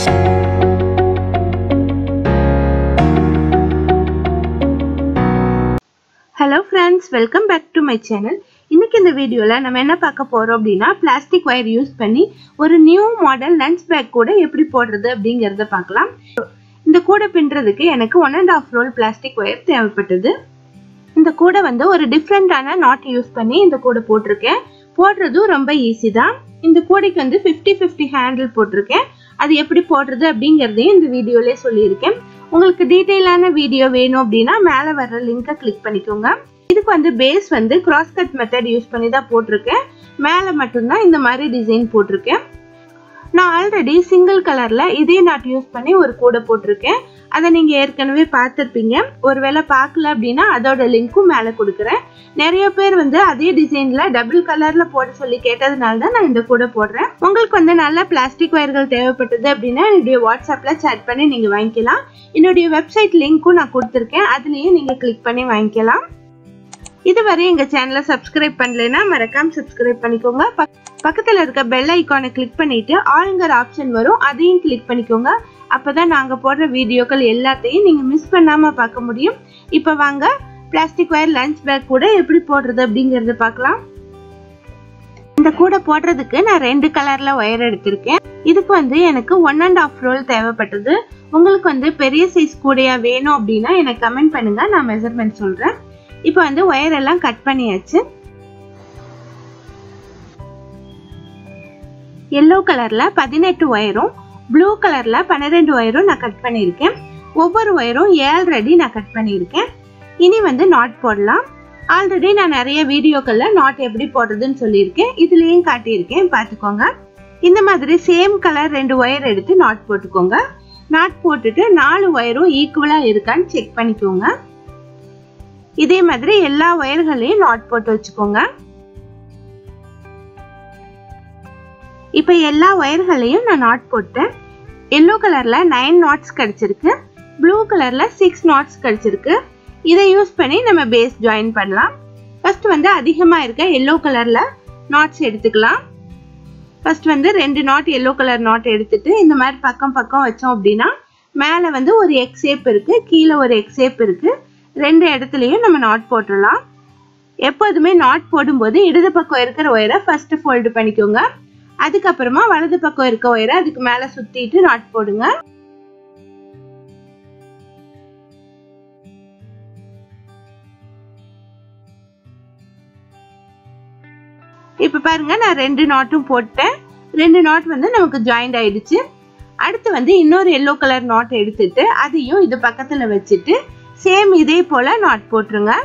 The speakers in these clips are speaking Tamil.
hello friends welcome back to my channel இன்னைக்கு இந்த வீடியோவில் நம்ம என்ன பார்க்க போகிறோம் அப்படின்னா பிளாஸ்டிக் ஒயர் யூஸ் பண்ணி ஒரு நியூ மாடல் லஞ்ச் பேக் கூட எப்படி போடுறது அப்படிங்கிறத பார்க்கலாம் இந்த கூடை பின்னுறதுக்கு எனக்கு one and half roll plastic wire தேவைப்பட்டது இந்த கூடை வந்து ஒரு டிஃப்ரெண்ட்டான நாட் யூஸ் பண்ணி இந்த கூடை போட்டிருக்கேன் போடுறதும் ரொம்ப ஈஸி தான் இந்த கூடைக்கு வந்து ஃபிஃப்டி ஃபிஃப்டி ஹேண்டில் போட்டிருக்கேன் அது எப்படி போடுறது அப்படிங்கிறதையும் இந்த வீடியோலேயே சொல்லியிருக்கேன் உங்களுக்கு டீட்டெயிலான வீடியோ வேணும் அப்படின்னா மேலே வர்ற லிங்கை கிளிக் பண்ணிக்கோங்க இதுக்கு வந்து பேஸ் வந்து கிராஸ் கட் மெத்தட் யூஸ் பண்ணி தான் போட்டிருக்கேன் மேலே மட்டும்தான் இந்த மாதிரி டிசைன் போட்டிருக்கேன் நான் ஆல்ரெடி சிங்கிள் கலரில் இதே நாட் யூஸ் பண்ணி ஒரு கூடை போட்டிருக்கேன் அதை நீங்கள் ஏற்கனவே பார்த்துருப்பீங்க ஒருவேளை பார்க்கல அப்படின்னா அதோட லிங்க்கும் மேலே கொடுக்குறேன் நிறைய பேர் வந்து அதே டிசைனில் டபுள் கலரில் போட சொல்லி கேட்டதுனால தான் நான் இந்த கூடை போடுறேன் உங்களுக்கு வந்து நல்ல பிளாஸ்டிக் ஒயர்கள் தேவைப்பட்டது அப்படின்னா என்னுடைய வாட்ஸ்அப்பில் சேட் பண்ணி நீங்கள் வாங்கிக்கலாம் என்னுடைய வெப்சைட் லிங்க்கும் நான் கொடுத்துருக்கேன் அதுலேயும் நீங்கள் கிளிக் பண்ணி வாங்கிக்கலாம் இதுவரை எங்கள் சேனலை சப்ஸ்கிரைப் பண்ணலைன்னா மறக்காம சப்ஸ்கிரைப் பண்ணிக்கோங்க பக்கத்தில் இருக்க பெல் ஐக்கானை கிளிக் பண்ணிட்டு ஆளுங்கிற ஆப்ஷன் வரும் அதையும் கிளிக் பண்ணிக்கோங்க அப்பதான் நாங்கள் போடுற வீடியோக்கள் எல்லாத்தையும் நீங்கள் மிஸ் பண்ணாமல் பார்க்க முடியும் இப்போ வாங்க பிளாஸ்டிக் ஒயர் லஞ்ச் பேக் கூட எப்படி போடுறது அப்படிங்கறத பார்க்கலாம் இந்த கூடை போடுறதுக்கு நான் ரெண்டு கலர்ல ஒயர் எடுத்திருக்கேன் இதுக்கு வந்து எனக்கு ஒன் அண்ட் ஆஃப் ரோல் தேவைப்பட்டது உங்களுக்கு வந்து பெரிய சைஸ் கூடையா வேணும் அப்படின்னா எனக்கு கமெண்ட் பண்ணுங்க நான் மெஷர்மெண்ட் சொல்றேன் இப்போ வந்து ஒயர் எல்லாம் கட் பண்ணியாச்சு எல்லோ கலர்ல பதினெட்டு ஒயரும் ப்ளூ கலர்ல பன்னிரெண்டு ஒயரும் நான் கட் பண்ணியிருக்கேன் ஒவ்வொரு ஒயரும் ஏழ்ரெடி நான் கட் பண்ணியிருக்கேன் இனி வந்து நாட் போடலாம் ஆல்ரெடி நான் நிறைய வீடியோக்கள்ல நாட் எப்படி போடுறதுன்னு சொல்லியிருக்கேன் இதுலயும் காட்டியிருக்கேன் பார்த்துக்கோங்க இந்த மாதிரி சேம் கலர் ரெண்டு ஒயர் எடுத்து நாட் போட்டுக்கோங்க நாட் போட்டுட்டு நாலு ஒயரும் ஈக்குவலா இருக்கான்னு செக் பண்ணிக்கோங்க இதே மாதிரி எல்லா ஒயர்களையும் நாட் போட்டு வச்சுக்கோங்க இப்போ எல்லா ஒயர்களையும் நான் நாட் போட்டேன் எல்லோ கலர்ல நைன் நாட்ஸ் கிடைச்சிருக்கு ப்ளூ கலர்ல சிக்ஸ் நாட்ஸ் கிடைச்சிருக்கு இதை யூஸ் பண்ணி நம்ம பேஸ் ஜாயின் பண்ணலாம் ஃபர்ஸ்ட் வந்து அதிகமா இருக்க எல்லோ கலர்ல நாட்ஸ் எடுத்துக்கலாம் ஃபர்ஸ்ட் வந்து ரெண்டு நாட் எல்லோ கலர் நாட் எடுத்துட்டு இந்த மாதிரி பக்கம் பக்கம் வச்சோம் அப்படின்னா மேலே வந்து ஒரு எக் ஷேப் இருக்கு கீழே ஒரு எக் ஷேப் இருக்கு ரெண்டு இடத்துலையும் நம்ம நாட் போட்டுடலாம் எப்போதுமே நாட் போடும்போது இடது பக்கம் இருக்கிற ஒயரை ஃபர்ஸ்ட் ஃபோல்டு பண்ணிக்கோங்க அதுக்கப்புறமா வலது பக்கம் இருக்க ஒயரை அதுக்கு மேலே சுத்திட்டு நாட் போடுங்க இப்போ பாருங்க நான் ரெண்டு நாட்டும் போட்டேன் ரெண்டு நாட் வந்து நமக்கு ஜாயிண்ட் ஆயிடுச்சு அடுத்து வந்து இன்னொரு எல்லோ கலர் நாட் எடுத்துட்டு அதையும் இது பக்கத்துல வச்சுட்டு சேம் இதே போல நாட் போட்டுருங்க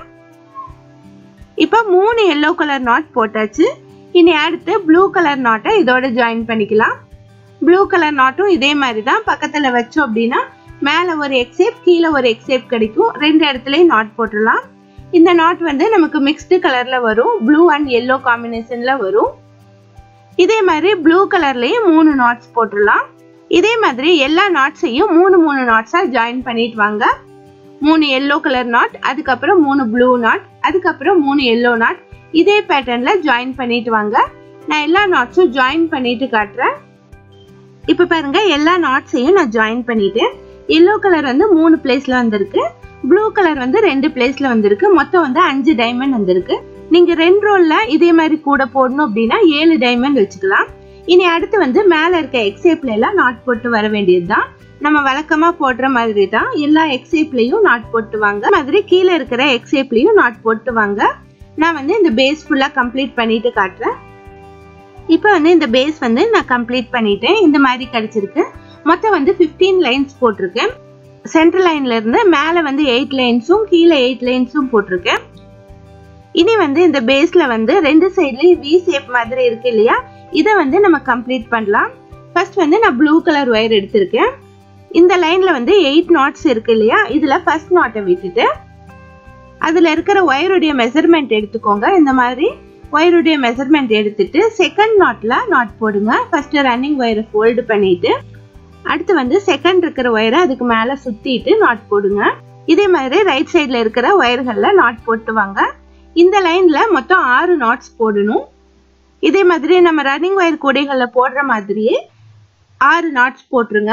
இப்போ மூணு எல்லோ கலர் நாட் போட்டாச்சு இனி அடுத்து ப்ளூ கலர் நாட்டை இதோட ஜாயின் பண்ணிக்கலாம் ப்ளூ கலர் நாட்டும் இதே மாதிரி தான் பக்கத்தில் வச்சோம் அப்படின்னா மேலே ஒரு எக்ஸேப் கீழே ஒரு எக்ஸேப் கிடைக்கும் ரெண்டு இடத்துலையும் நாட் போட்டுடலாம் இந்த நாட் வந்து நமக்கு மிக்ஸ்டு கலரில் வரும் ப்ளூ அண்ட் எல்லோ காம்பினேஷனில் வரும் இதே மாதிரி ப்ளூ கலர்லேயும் மூணு நாட்ஸ் போட்டுடலாம் இதே மாதிரி எல்லா நாட்ஸையும் மூணு மூணு நாட்ஸாக ஜாயின் பண்ணிட்டு வாங்க மூணு எல்லோ கலர் நாட் அதுக்கப்புறம் மூணு ப்ளூ நாட் அதுக்கப்புறம் மூணு எல்லோ நாட் இதே பேட்டர்ன்ல ஜாயின் பண்ணிட்டு வாங்க நான் எல்லா நாட்ஸும் ஜாயின் பண்ணிட்டு காட்டுறேன் இப்போ பாருங்க எல்லா நாட்ஸையும் நான் ஜாயின் பண்ணிட்டேன் எல்லோ கலர் வந்து மூணு பிளேஸ்ல வந்திருக்கு ப்ளூ கலர் வந்து ரெண்டு பிளேஸ்ல வந்திருக்கு மொத்தம் வந்து அஞ்சு டைமண்ட் வந்திருக்கு நீங்க ரெண்டு ரோல்ல இதே மாதிரி கூட போடணும் அப்படின்னா ஏழு டைமண்ட் வச்சுக்கலாம் இனி அடுத்து வந்து மேல இருக்க எக்ஸேப்ல எல்லாம் நாட் போட்டு வர வேண்டியதுதான் நம்ம வழக்கமா போடுற மாதிரி தான் எல்லா எக்ஸேப்லயும் நாட் போட்டு வாங்க மாதிரி கீழே இருக்கிற எக்ஸேப்லயும் நாட் போட்டு வாங்க நான் வந்து இந்த பேஸ் ஃபுல்லாக கம்ப்ளீட் பண்ணிட்டு காட்டுறேன் இப்போ வந்து இந்த பேஸ் வந்து நான் கம்ப்ளீட் பண்ணிட்டேன் இந்த மாதிரி கிடைச்சிருக்கு மொத்தம் வந்து ஃபிஃப்டீன் லைன்ஸ் போட்டிருக்கேன் சென்ட்ரல் லைன்ல இருந்து மேலே வந்து எயிட் லைன்ஸும் கீழே எயிட் லைன்ஸும் போட்டிருக்கேன் இனி வந்து இந்த பேஸ்ல வந்து ரெண்டு சைட்லயும் வி ஷேப் மாதிரி இருக்கு இல்லையா இதை வந்து நம்ம கம்ப்ளீட் பண்ணலாம் ஃபர்ஸ்ட் வந்து நான் ப்ளூ கலர் ஒயர் எடுத்திருக்கேன் இந்த லைன்ல வந்து எயிட் நாட்ஸ் இருக்கு இல்லையா இதுல ஃபர்ஸ்ட் நாட்டை விட்டுட்டு அதில் இருக்கிற ஒயருடைய மெஷர்மெண்ட் எடுத்துக்கோங்க இந்த மாதிரி ஒயருடைய மெஷர்மெண்ட் எடுத்துட்டு செகண்ட் நாட்டில் நாட் போடுங்க ஃபர்ஸ்ட் ரன்னிங் ஒயரை ஃபோல்டு பண்ணிட்டு அடுத்து வந்து செகண்ட் இருக்கிற ஒயரை அதுக்கு மேலே சுற்றிட்டு நாட் போடுங்க இதே மாதிரி ரைட் சைடில் இருக்கிற ஒயர்களில் நாட் போட்டு வாங்க இந்த லைனில் மொத்தம் ஆறு நாட்ஸ் போடணும் இதே மாதிரி நம்ம ரன்னிங் ஒயர் கூடைகளில் போடுற மாதிரியே ஆறு நாட்ஸ் போட்டுருங்க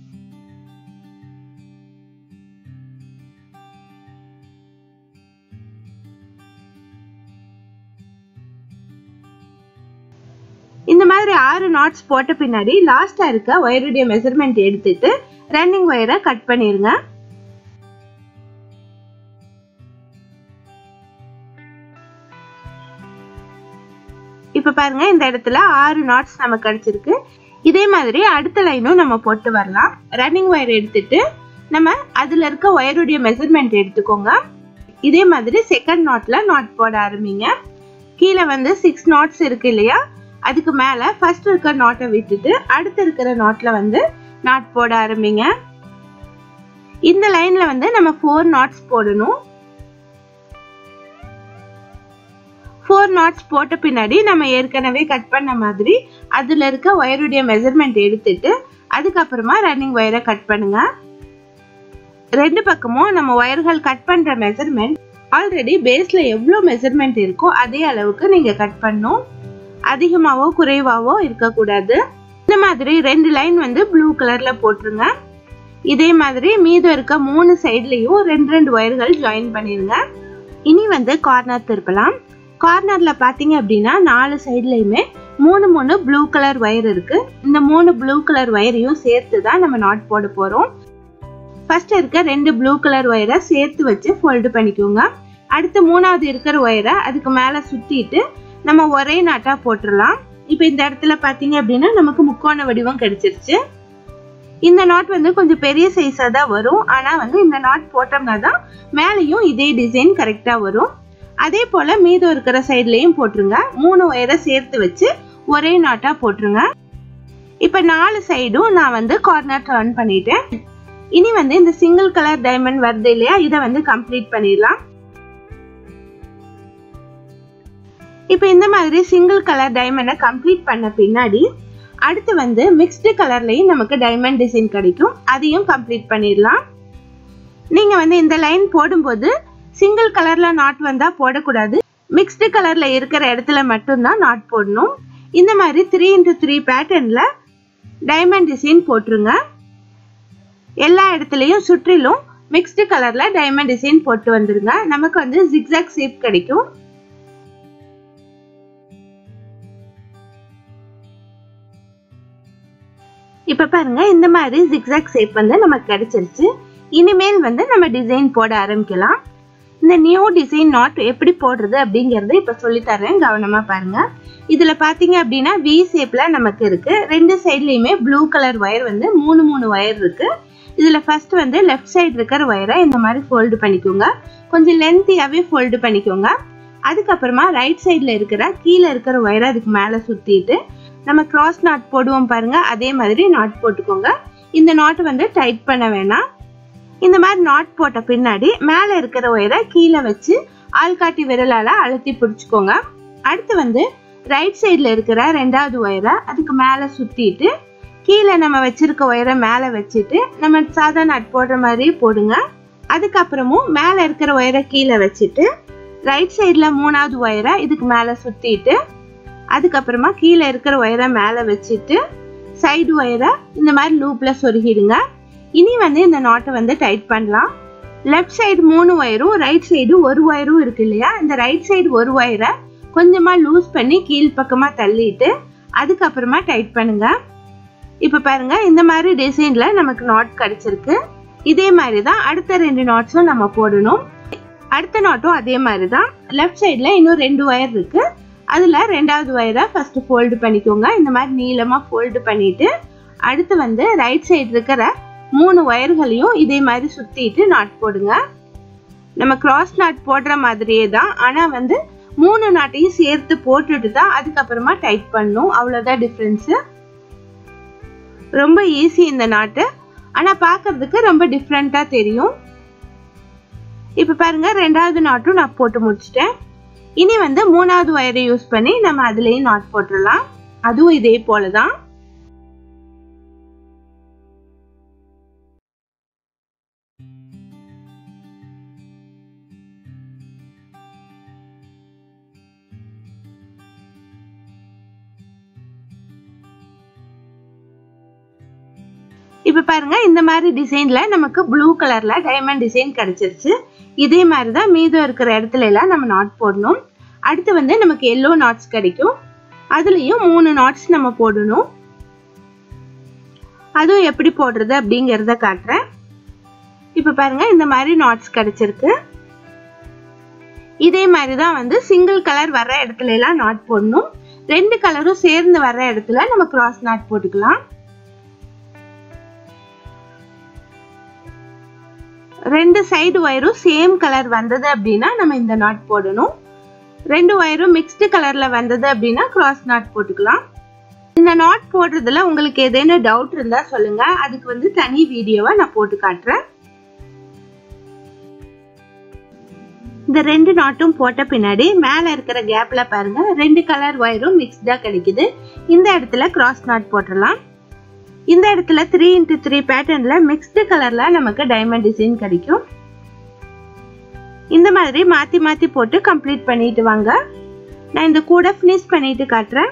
இந்த மாதிரி ஆறு நாட்ஸ் போட்ட பின்னாடி லாஸ்டா இருக்க ஒயருடைய மெஷர்மெண்ட் எடுத்துட்டு ரன்னிங் ஒயரை கட் பண்ணிருங்க இப்ப பாருங்க இந்த இடத்துல ஆறு நாட்ஸ் நமக்கு கிடைச்சிருக்கு இதே மாதிரி அடுத்த லைனும் நம்ம போட்டு வரலாம் ரன்னிங் ஒயர் எடுத்துட்டு நம்ம அதுல இருக்க ஒயருடைய மெஷர்மெண்ட் எடுத்துக்கோங்க இதே மாதிரி செகண்ட் நாட்ல நாட் போட ஆரம்பிங்க கீழே வந்து சிக்ஸ் நாட்ஸ் இருக்கு இல்லையா அதுக்கு மேல ஃபர்ஸ்ட் இருக்க நாட்டை விட்டுட்டு அடுத்து இருக்கிற நாட்ல வந்து நாட் போட ஆரம்பிங்க இந்த லைன்ல வந்து நம்ம ஃபோர் நாட்ஸ் போடணும் ஃபோர் நாட்ஸ் போட்ட பின்னாடி நம்ம ஏற்கனவே கட் பண்ண மாதிரி அதுல இருக்க ஒயருடைய மெஷர்மெண்ட் எடுத்துட்டு அதுக்கப்புறமா ரன்னிங் ஒயரை கட் பண்ணுங்க ரெண்டு பக்கமும் நம்ம ஒயர்கள் கட் பண்ற மெஷர்மெண்ட் ஆல்ரெடி பேஸ்ல எவ்வளோ மெஷர்மெண்ட் இருக்கோ அதே அளவுக்கு நீங்க கட் பண்ணும் அதிகமாவோ குறைவாவோ இருக்கக்கூடாது இந்த மாதிரி ரெண்டு லைன் வந்து ப்ளூ கலர்ல போட்டுருங்க இதே மாதிரி மீதம் இருக்க மூணு சைட்லயும் ரெண்டு ரெண்டு ஒயர்கள் ஜாயின் பண்ணிருங்க இனி வந்து கார்னர் திருப்பலாம் கார்னர்ல பாத்தீங்க அப்படின்னா நாலு சைட்லயுமே மூணு மூணு ப்ளூ கலர் ஒயர் இருக்கு இந்த மூணு ப்ளூ கலர் ஒயரையும் சேர்த்து தான் நம்ம நாட் போட போறோம் ஃபர்ஸ்ட் இருக்க ரெண்டு ப்ளூ கலர் ஒயரை சேர்த்து வச்சு ஃபோல்டு பண்ணிக்கோங்க அடுத்து மூணாவது இருக்கிற ஒயரை அதுக்கு மேல சுத்திட்டு நம்ம ஒரே நாட்டா போட்டுடலாம் இப்போ இந்த இடத்துல பாத்தீங்க அப்படின்னா நமக்கு முக்கோண வடிவம் கிடைச்சிருச்சு இந்த நாட் வந்து கொஞ்சம் பெரிய சைஸா தான் வரும் ஆனா வந்து இந்த நாட் போட்டோம்னா தான் மேலேயும் இதே டிசைன் கரெக்டா வரும் அதே போல மீதம் இருக்கிற சைட்லயும் போட்டுருங்க மூணு ஒயரை சேர்த்து வச்சு ஒரே நாட்டா போட்டுருங்க இப்ப நாலு சைடும் நான் வந்து கார்னர் டர்ன் பண்ணிட்டேன் இனி வந்து இந்த சிங்கிள் கலர் டைமண்ட் வருது இல்லையா இதை வந்து கம்ப்ளீட் பண்ணிடலாம் இப்போ இந்த மாதிரி சிங்கிள் கலர் டைமண்டை கம்ப்ளீட் பண்ண பின்னாடி அடுத்து வந்து மிக்ஸ்டு கலர்லயும் நமக்கு டைமண்ட் டிசைன் கிடைக்கும் அதையும் கம்ப்ளீட் பண்ணிடலாம் நீங்க வந்து இந்த லைன் போடும்போது சிங்கிள் கலர்ல நாட் வந்தா போடக்கூடாது மிக்ஸ்டு கலர்ல இருக்கிற இடத்துல மட்டும்தான் நாட் போடணும் இந்த மாதிரி த்ரீ இன்டூ த்ரீ பேட்டர்ன்ல டைமண்ட் டிசைன் போட்டுருங்க எல்லா இடத்துலயும் சுற்றிலும் மிக்ஸ்டு கலர்ல டைமண்ட் டிசைன் போட்டு வந்துருங்க நமக்கு வந்து ஜிக்ஸாக் ஷேப் கிடைக்கும் இப்ப பாருங்க இந்த மாதிரி ஜிக்ஸாக் ஷேப் வந்து நமக்கு கிடைச்சிருச்சு இனிமேல் வந்து நம்ம டிசைன் போட ஆரம்பிக்கலாம் இந்த நியூ டிசைன் நாட் எப்படி போடுறது அப்படிங்கறத இப்ப சொல்லி தரேன் கவனமா பாருங்க இதுல பாத்தீங்க அப்படின்னா வி ஷேப்ல நமக்கு இருக்கு ரெண்டு சைட்லயுமே ப்ளூ கலர் ஒயர் வந்து மூணு மூணு ஒயர் இருக்கு இதுல ஃபர்ஸ்ட் வந்து லெஃப்ட் சைடு இருக்கிற ஒயரை இந்த மாதிரி ஃபோல்டு பண்ணிக்கோங்க கொஞ்சம் லென்த்தியாவே ஃபோல்டு பண்ணிக்கோங்க அதுக்கப்புறமா ரைட் சைடுல இருக்கிற கீழே இருக்கிற ஒயரை அதுக்கு மேல சுத்திட்டு நம்ம கிராஸ் நாட் போடுவோம் பாருங்க அதே மாதிரி நாட் போட்டுக்கோங்க இந்த நாட் வந்து டைட் பண்ண வேணாம் இந்த மாதிரி நாட் போட்ட பின்னாடி மேல இருக்கிற ஒயரை கீழே வச்சு ஆள்காட்டி விரலால அழுத்தி பிடிச்சுக்கோங்க அடுத்து வந்து ரைட் சைடுல இருக்கிற ரெண்டாவது ஒயரை அதுக்கு மேல சுத்திட்டு கீழே நம்ம வச்சிருக்க ஒயரை மேல வச்சுட்டு நம்ம சாதா நாட் போடுற மாதிரி போடுங்க அதுக்கப்புறமும் மேல இருக்கிற ஒயரை கீழே வச்சுட்டு ரைட் சைடுல மூணாவது ஒயரை இதுக்கு மேல சுத்திட்டு அதுக்கப்புறமா கீழே இருக்கிற ஒயரை மேல வச்சுட்டு சைடு ஒயரை இந்த மாதிரி லூப்ல சொருகிடுங்க இனி வந்து இந்த நாட்டை வந்து டைட் பண்ணலாம் லெஃப்ட் சைடு மூணு ஒயரும் ரைட் சைடு ஒரு ஒயரும் இருக்கு இல்லையா இந்த ரைட் சைடு ஒரு ஒயரை கொஞ்சமா லூஸ் பண்ணி கீழ் பக்கமா தள்ளிட்டு அதுக்கப்புறமா டைட் பண்ணுங்க இப்ப பாருங்க இந்த மாதிரி டிசைன்ல நமக்கு நாட் கிடைச்சிருக்கு இதே மாதிரி தான் அடுத்த ரெண்டு நாட்ஸும் நம்ம போடணும் அடுத்த நாட்டும் அதே மாதிரி தான் லெஃப்ட் சைடுல இன்னும் ரெண்டு ஒயர் இருக்கு அதுல ரெண்டாவது ஒயரை ஃபர்ஸ்ட் ஃபோல்டு பண்ணிக்கோங்க இந்த மாதிரி நீளமா ஃபோல்டு பண்ணிட்டு அடுத்து வந்து ரைட் சைடு இருக்கிற மூணு ஒயர்களையும் இதே மாதிரி சுத்திட்டு நாட் போடுங்க நம்ம கிராஸ் நாட் போடுற மாதிரியே தான் ஆனா வந்து மூணு நாட்டையும் சேர்த்து போட்டுட்டு தான் அதுக்கப்புறமா டைட் பண்ணும் அவ்வளவுதான் டிஃப்ரென்ஸ் ரொம்ப ஈஸி இந்த நாட்டு ஆனா பார்க்கிறதுக்கு ரொம்ப டிஃப்ரெண்டா தெரியும் இப்ப பாருங்க ரெண்டாவது நாட்டும் நான் போட்டு முடிச்சிட்டேன் இனி வந்து மூணாவது ஒயரை யூஸ் பண்ணி நம்ம அதுலயும் நாட் போட்டுடலாம் அதுவும் இதே போலதான் இப்போ பாருங்க இந்த மாதிரி டிசைன்ல நமக்கு ப்ளூ கலர்ல டைமண்ட் டிசைன் கிடைச்சிருச்சு இதே மாதிரி தான் மீதம் இருக்கிற இடத்துல எல்லாம் நம்ம நாட் போடணும் அடுத்து வந்து நமக்கு எல்லோ நாட்ஸ் கிடைக்கும் அதுலயும் மூணு நாட்ஸ் நம்ம போடணும் அதுவும் எப்படி போடுறது அப்படிங்கறத காட்டுறேன் இப்ப பாருங்க இந்த மாதிரி நாட்ஸ் கிடைச்சிருக்கு இதே மாதிரி தான் வந்து சிங்கிள் கலர் வர்ற இடத்துல எல்லாம் நாட் போடணும் ரெண்டு கலரும் சேர்ந்து வர்ற இடத்துல நம்ம கிராஸ் நாட் போட்டுக்கலாம் ரெண்டு சைடு ஒயரும் சேம் கலர் வந்தது அப்படின்னா நம்ம இந்த நாட் போடணும் ரெண்டு ஒயரும் மிக்ஸ்டு கலர்ல வந்தது அப்படின்னா கிராஸ் நாட் போட்டுக்கலாம் இந்த நாட் போடுறதுல உங்களுக்கு ஏதேனும் டவுட் இருந்தா சொல்லுங்க அதுக்கு வந்து தனி வீடியோவா நான் போட்டு காட்டுறேன் இந்த ரெண்டு நாட்டும் போட்ட பின்னாடி மேல இருக்கிற கேப்ல பாருங்க ரெண்டு கலர் ஒயரும் மிக்ஸ்டா கிடைக்குது இந்த இடத்துல கிராஸ் நாட் போட்டுடலாம் இந்த இடத்துல த்ரீ இன்ட்டு த்ரீ பேட்டர்ன்ல மிக்ஸ்டு கலர்ல நமக்கு டைமண்ட் டிசைன் கிடைக்கும் இந்த மாதிரி மாத்தி மாத்தி போட்டு கம்ப்ளீட் பண்ணிட்டு வாங்க நான் இந்த கூட ஃபினிஷ் பண்ணிட்டு காட்டுறேன்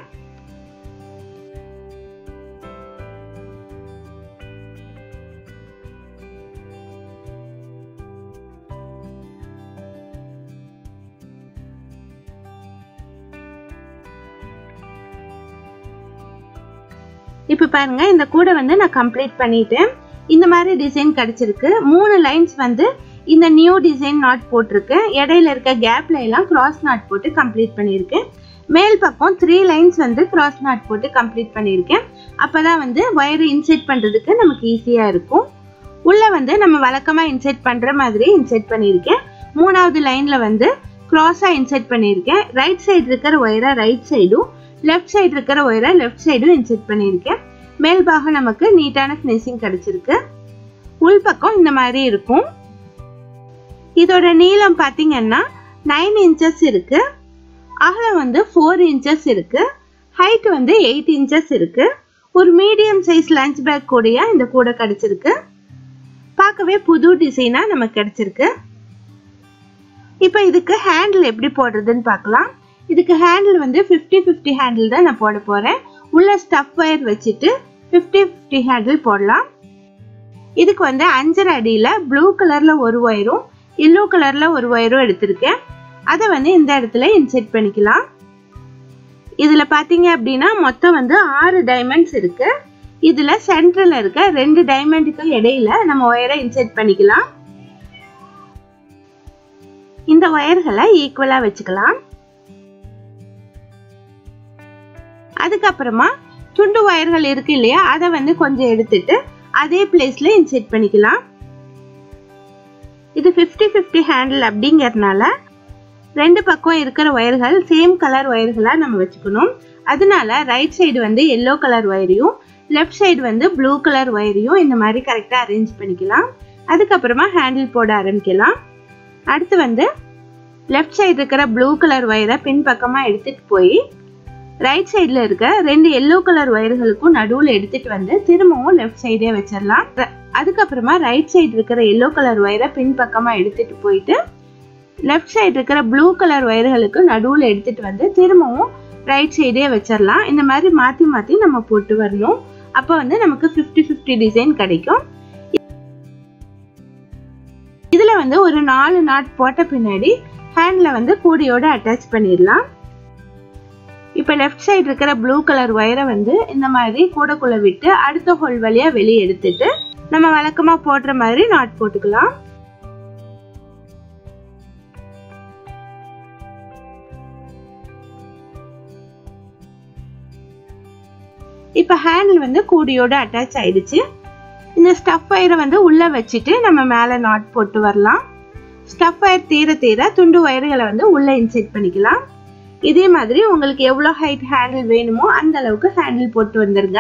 இப்ப பாருங்க இந்த கூடை வந்து நான் கம்ப்ளீட் பண்ணிட்டேன் இந்த மாதிரி டிசைன் கிடைச்சிருக்கு மூணு லைன்ஸ் வந்து இந்த நியூ டிசைன் நாட் போட்டிருக்கு இடையில இருக்க கேப்ல எல்லாம் கிராஸ் நாட் போட்டு கம்ப்ளீட் பண்ணியிருக்கேன் மேல் பக்கம் த்ரீ லைன்ஸ் வந்து கிராஸ் நாட் போட்டு கம்ப்ளீட் பண்ணியிருக்கேன் அப்பதான் வந்து ஒயர் இன்செர்ட் பண்றதுக்கு நமக்கு ஈஸியா இருக்கும் உள்ள வந்து நம்ம வழக்கமா இன்செர்ட் பண்ற மாதிரி இன்செர்ட் பண்ணியிருக்கேன் மூணாவது லைன்ல வந்து கிராஸா இன்செர்ட் பண்ணியிருக்கேன் ரைட் சைடு இருக்கிற ஒயரை ரைட் சைடும் லெஃப்ட் சைடு இருக்கிற ஒயரை லெஃப்ட் சைடும் இன்செர்ட் பண்ணியிருக்கேன் மேல் பாகம் நமக்கு நீட்டான ஃபினிஷிங் கிடைச்சிருக்கு உள் பக்கம் இந்த மாதிரி இருக்கும் இதோட நீளம் பார்த்தீங்கன்னா நைன் இன்ச்சஸ் இருக்கு அகலம் வந்து ஃபோர் இன்ச்சஸ் இருக்கு ஹைட் வந்து எயிட் இன்ச்சஸ் இருக்கு ஒரு மீடியம் சைஸ் லஞ்ச் பேக் கூடயா இந்த கூடை கிடைச்சிருக்கு பார்க்கவே புது டிசைனா நமக்கு கிடைச்சிருக்கு இப்போ இதுக்கு ஹேண்டில் எப்படி போடுறதுன்னு பார்க்கலாம் இதுக்கு ஹேண்டில் வந்து ஃபிஃப்டி ஃபிஃப்டி ஹேண்டில் தான் நான் போட போகிறேன் உள்ள ஸ்டஃப் ஒயர் வச்சுட்டு ஃபிஃப்டி ஃபிஃப்டி ஹேண்டில் போடலாம் இதுக்கு வந்து அஞ்சரை அடியில் ப்ளூ கலரில் ஒரு ஒயரும் எல்லோ கலரில் ஒரு ஒயரும் எடுத்திருக்கேன் அதை வந்து இந்த இடத்துல இன்செர்ட் பண்ணிக்கலாம் இதில் பார்த்தீங்க அப்படின்னா மொத்தம் வந்து ஆறு டைமண்ட்ஸ் இருக்கு இதில் சென்டரில் இருக்க ரெண்டு டைமண்டுக்கு இடையில நம்ம ஒயரை இன்செர்ட் பண்ணிக்கலாம் இந்த ஒயர்களை ஈக்குவலாக வச்சுக்கலாம் அதுக்கப்புறமா துண்டு ஒயர்கள் இருக்கு இல்லையா அதை வந்து கொஞ்சம் எடுத்துட்டு அதே பிளேஸ்ல இன்செர்ட் பண்ணிக்கலாம் இது ஃபிஃப்டி ஃபிஃப்டி ஹேண்டில் அப்படிங்கறதுனால ரெண்டு பக்கம் இருக்கிற ஒயர்கள் சேம் கலர் ஒயர்களாக நம்ம வச்சுக்கணும் அதனால ரைட் சைடு வந்து எல்லோ கலர் ஒயரையும் லெஃப்ட் சைடு வந்து ப்ளூ கலர் ஒயரையும் இந்த மாதிரி கரெக்டாக அரேஞ்ச் பண்ணிக்கலாம் அதுக்கப்புறமா ஹேண்டில் போட ஆரம்பிக்கலாம் அடுத்து வந்து லெஃப்ட் சைடு இருக்கிற ப்ளூ கலர் ஒயரை பின்பக்கமாக எடுத்துட்டு போய் ரைட் சைடில் இருக்க ரெண்டு எல்லோ கலர் ஒயர்களுக்கும் நடுவில் எடுத்துட்டு வந்து திரும்பவும் லெஃப்ட் சைடே வச்சிடலாம் அதுக்கப்புறமா ரைட் சைடு இருக்கிற எல்லோ கலர் ஒயரை பின்பக்கமாக எடுத்துட்டு போயிட்டு லெஃப்ட் சைடு இருக்கிற ப்ளூ கலர் ஒயர்களுக்கு நடுவில் எடுத்துட்டு வந்து திரும்பவும் ரைட் சைடே வச்சிடலாம் இந்த மாதிரி மாற்றி மாற்றி நம்ம போட்டு வரணும் அப்போ வந்து நமக்கு ஃபிஃப்டி ஃபிஃப்டி டிசைன் கிடைக்கும் இதில் வந்து ஒரு நாலு நாட் போட்ட பின்னாடி ஹேண்டில் வந்து கூடையோட அட்டாச் பண்ணிடலாம் இப்போ லெஃப்ட் சைடு இருக்கிற ப்ளூ கலர் ஒயரை வந்து இந்த மாதிரி கூடைக்குள்ள விட்டு அடுத்த ஹோல் வழியாக வெளியே எடுத்துட்டு நம்ம வழக்கமாக போடுற மாதிரி நாட் போட்டுக்கலாம் இப்போ ஹேண்டில் வந்து கூடியோட அட்டாச் ஆயிடுச்சு இந்த ஸ்டஃப் ஒயரை வந்து உள்ளே வச்சுட்டு நம்ம மேலே நாட் போட்டு வரலாம் ஸ்டஃப் ஒயர் தீர தீர துண்டு ஒயர்களை வந்து உள்ளே இன்செர்ட் பண்ணிக்கலாம் இதே மாதிரி உங்களுக்கு எவ்வளோ ஹைட் ஹேண்டில் வேணுமோ அந்த அளவுக்கு ஹேண்டில் போட்டு வந்துருங்க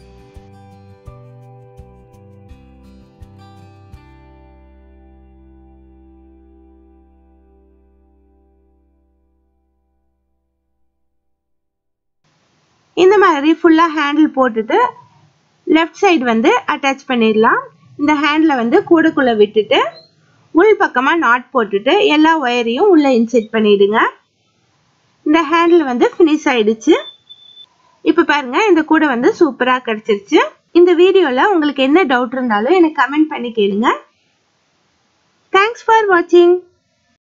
இந்த மாதிரி ஃபுல்லாக ஹேண்டில் போட்டுட்டு லெஃப்ட் சைடு வந்து அட்டாச் பண்ணிடலாம் இந்த ஹேண்டில் வந்து கூடைக்குள்ளே விட்டுட்டு உள் பக்கமாக நாட் போட்டுட்டு எல்லா ஒயரையும் உள்ளே இன்செர்ட் பண்ணிடுங்க இந்த ஹேண்டில் வந்து ஃபினிஷ் ஆயிடுச்சு இப்போ பாருங்க இந்த கூடை வந்து சூப்பராக கிடச்சிருச்சு இந்த வீடியோவில் உங்களுக்கு என்ன டவுட் இருந்தாலும் எனக்கு கமெண்ட் பண்ணி கேளுங்க தேங்க்ஸ் ஃபார் வாட்சிங்